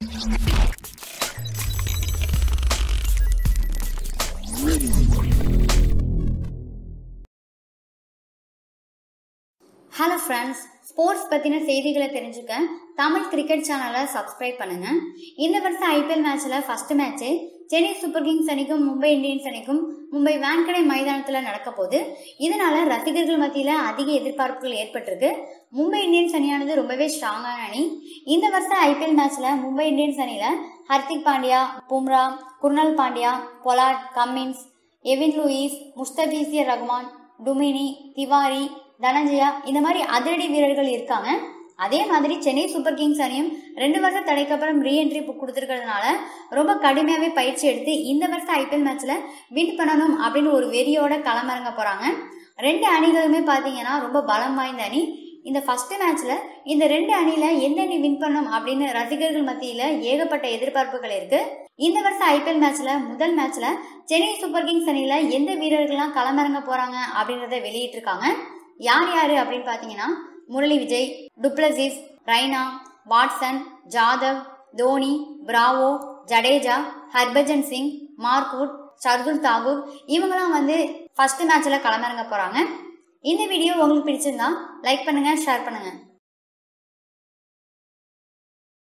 hello friends sports பற்றின செய்திகளை தெரிஞ்சுக்க தமிழ் கிரிக்கெட் சேனலை சப்ஸ்கிரைப் பண்ணுங்க இந்த வருஷம் ஐபிஎல் மேட்ச்சில் first match Chennai super kings அணிக்கும் மும்பை இந்தியன்ஸ் அணிக்கும் மும்பை வான்கடை மைதானத்தில் நடக்க போகுது இதனால ரசிகர்கள் மத்தியில் அதிக எதிர்பார்ப்புகள் ஏற்பட்டிருக்கு மும்பை இந்தியன்ஸ் அணியானது ரொம்பவே ஸ்ட்ராங்கான அணி இந்த வருஷம் ஐபிஎல் மேட்ச்சில் மும்பை இந்தியன்ஸ் அணியில் Hardik Pandya Bumrah Krunal Pandya Pollard Cummins Evin Lewis Mustafizur Rahman Duminy Tiwary Dhananjaya இந்த மாதிரி அதிரடி வீரர்கள் இருக்காங்க அதே மாதிரி சென்னை சூப்பர் கிங்ஸ் அணியும் ரெண்டு வருஷம் தடைக்கு அப்புறம் ரீஎன்ட்ரி புக் கொடுத்துருக்கிறதுனால ரொம்ப கடுமையாகவே பயிற்சி எடுத்து இந்த வருஷம் ஐபிஎல் மேட்ச்சில் வின் பண்ணணும் அப்படின்னு ஒரு வெறியோட களமிறங்க போகிறாங்க ரெண்டு அணிகளுமே பார்த்தீங்கன்னா ரொம்ப பலம் வாய்ந்த அணி இந்த ஃபர்ஸ்ட் மேட்ச்ல இந்த ரெண்டு அணியில எந்த அணி வின் பண்ணும் அப்படின்னு ரசிகர்கள் மத்தியில ஏகப்பட்ட எதிர்பார்ப்புகள் இருக்கு இந்த வருஷம் ஐபிஎல் மேட்ச்ல முதல் மேட்ச்ல சென்னை சூப்பர் கிங்ஸ் அணியில எந்த வீரர்கள்லாம் களமிறங்க போறாங்க அப்படின்றத வெளியிட்டிருக்காங்க யார் யாரு அப்படின்னு பாத்தீங்கன்னா Murali Vijay du Plessis Raina Watson Jadhav Dhoni Bravo Jadeja Harbhajan Singh Mark Wood Shardul Thakur இவங்கெல்லாம் வந்து ஃபர்ஸ்ட் மேட்ச்ல களமிறங்க போறாங்க இந்த வீடியோ உங்களுக்கு பிடிச்சிருந்தா லைக் பண்ணுங்க ஷேர் பண்ணுங்க